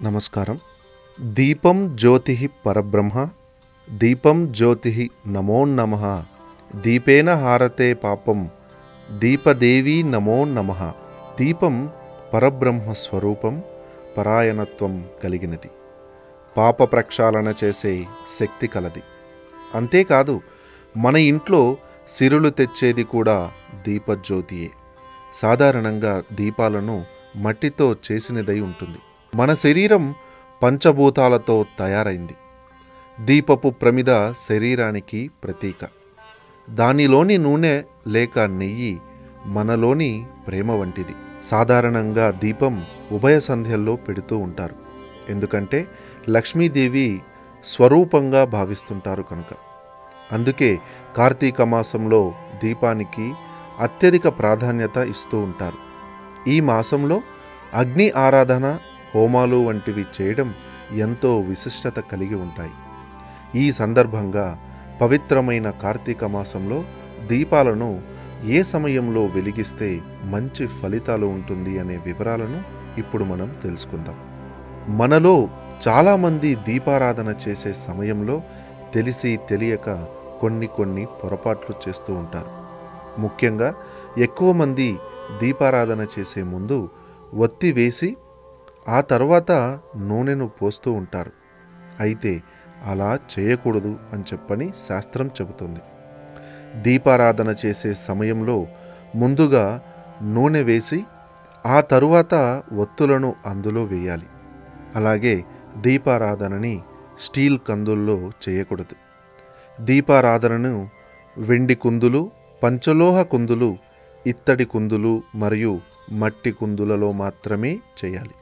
నమస్కారం దీపం జ్యోతి పరబ్రహ్మ దీపం జ్యోతి నమో నమ దీపేన హారతే పాపం దీపదేవి నమో నమ దీపం పరబ్రహ్మ స్వరూపం పరాయణత్వం కలిగినది పాప ప్రక్షాళన చేసే శక్తి కలది అంతేకాదు మన ఇంట్లో సిరులు తెచ్చేది కూడా దీపజ్యోతియే సాధారణంగా దీపాలను మట్టితో చేసినదై ఉంటుంది మన శరీరం పంచభూతాలతో తయారైంది దీపపు ప్రమిద శరీరానికి ప్రతీక దానిలోని నూనె లేక నెయ్యి మనలోని ప్రేమ వంటిది సాధారణంగా దీపం ఉభయ సంధ్యల్లో పెడుతూ ఉంటారు ఎందుకంటే లక్ష్మీదేవి స్వరూపంగా భావిస్తుంటారు కనుక అందుకే కార్తీక మాసంలో దీపానికి అత్యధిక ప్రాధాన్యత ఇస్తూ ఉంటారు ఈ మాసంలో అగ్ని ఆరాధన హోమాలు వంటివి చేయడం ఎంతో విశిష్టత కలిగి ఉంటాయి ఈ సందర్భంగా పవిత్రమైన కార్తీక మాసంలో దీపాలను ఏ సమయంలో వెలిగిస్తే మంచి ఫలితాలు ఉంటుంది అనే వివరాలను ఇప్పుడు మనం తెలుసుకుందాం మనలో చాలామంది దీపారాధన చేసే సమయంలో తెలిసి తెలియక కొన్ని కొన్ని పొరపాట్లు చేస్తూ ఉంటారు ముఖ్యంగా ఎక్కువ మంది దీపారాధన చేసే ముందు ఒత్తి వేసి ఆ తర్వాత నూనెను పోస్తూ ఉంటారు అయితే అలా చేయకూడదు అని చెప్పని శాస్త్రం చెబుతుంది దీపారాధన చేసే సమయంలో ముందుగా నూనె వేసి ఆ తరువాత ఒత్తులను అందులో వేయాలి అలాగే దీపారాధనని స్టీల్ కందుల్లో చేయకూడదు దీపారాధనను వెండి కుందులు పంచలోహ కుందులు ఇత్తడి కుందులు మరియు మట్టి కుందులలో మాత్రమే చేయాలి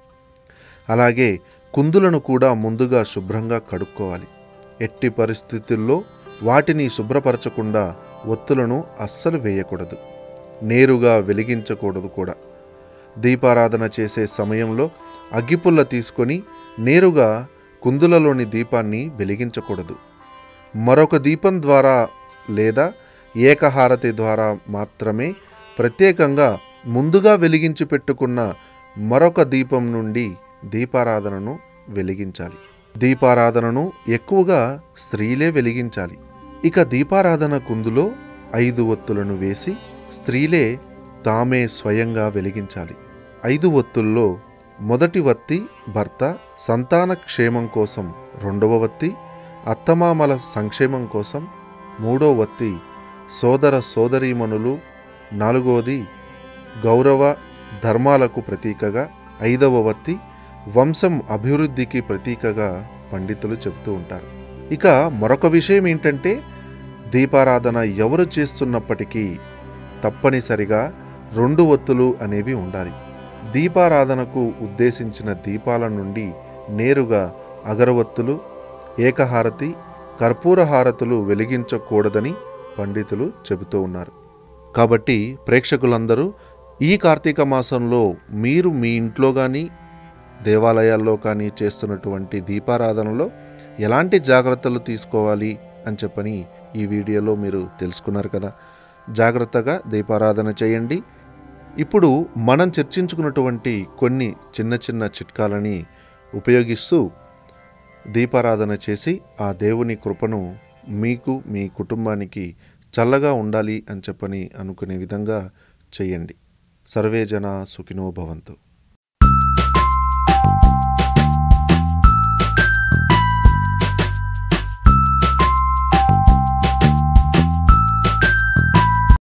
అలాగే కుందులను కూడా ముందుగా శుభ్రంగా కడుక్కోవాలి ఎట్టి పరిస్థితుల్లో వాటిని శుభ్రపరచకుండా ఒత్తులను అస్సలు వేయకూడదు నేరుగా వెలిగించకూడదు కూడా దీపారాధన చేసే సమయంలో అగ్గిపుల్ల తీసుకొని నేరుగా కుందులలోని దీపాన్ని వెలిగించకూడదు మరొక దీపం ద్వారా లేదా ఏకహారతి ద్వారా మాత్రమే ప్రత్యేకంగా ముందుగా వెలిగించి పెట్టుకున్న మరొక దీపం నుండి దీపారాధనను వెలిగించాలి దీపారాధనను ఎక్కువగా స్త్రీలే వెలిగించాలి ఇక దీపారాధన కుందులో ఐదు ఒత్తులను వేసి స్త్రీలే తామే స్వయంగా వెలిగించాలి ఐదు ఒత్తుల్లో మొదటి వత్తి భర్త సంతాన క్షేమం కోసం రెండవ వత్తి అత్తమామల సంక్షేమం కోసం మూడో వత్తి సోదర సోదరీమణులు నాలుగవది గౌరవ ధర్మాలకు ప్రతీకగా ఐదవ వత్తి వంశం అభివృద్ధికి ప్రతీకగా పండితులు చెబుతూ ఉంటారు ఇక మరొక విషయం ఏంటంటే దీపారాధన ఎవరు చేస్తున్నప్పటికీ తప్పనిసరిగా రెండు ఒత్తులు అనేవి ఉండాలి దీపారాధనకు ఉద్దేశించిన దీపాల నుండి నేరుగా అగరవత్తులు ఏకహారతి కర్పూర హారతులు వెలిగించకూడదని పండితులు చెబుతూ ఉన్నారు కాబట్టి ప్రేక్షకులందరూ ఈ కార్తీక మాసంలో మీరు మీ ఇంట్లో కానీ దేవాలయాల్లో కానీ చేస్తున్నటువంటి దీపారాధనలో ఎలాంటి జాగ్రత్తలు తీసుకోవాలి అని చెప్పని ఈ వీడియోలో మీరు తెలుసుకున్నారు కదా జాగ్రత్తగా దీపారాధన చేయండి ఇప్పుడు మనం చర్చించుకున్నటువంటి కొన్ని చిన్న చిన్న చిట్కాలని ఉపయోగిస్తూ దీపారాధన చేసి ఆ దేవుని కృపను మీకు మీ కుటుంబానికి చల్లగా ఉండాలి అని చెప్పని అనుకునే విధంగా చేయండి సర్వే జన సుఖినో భవంతు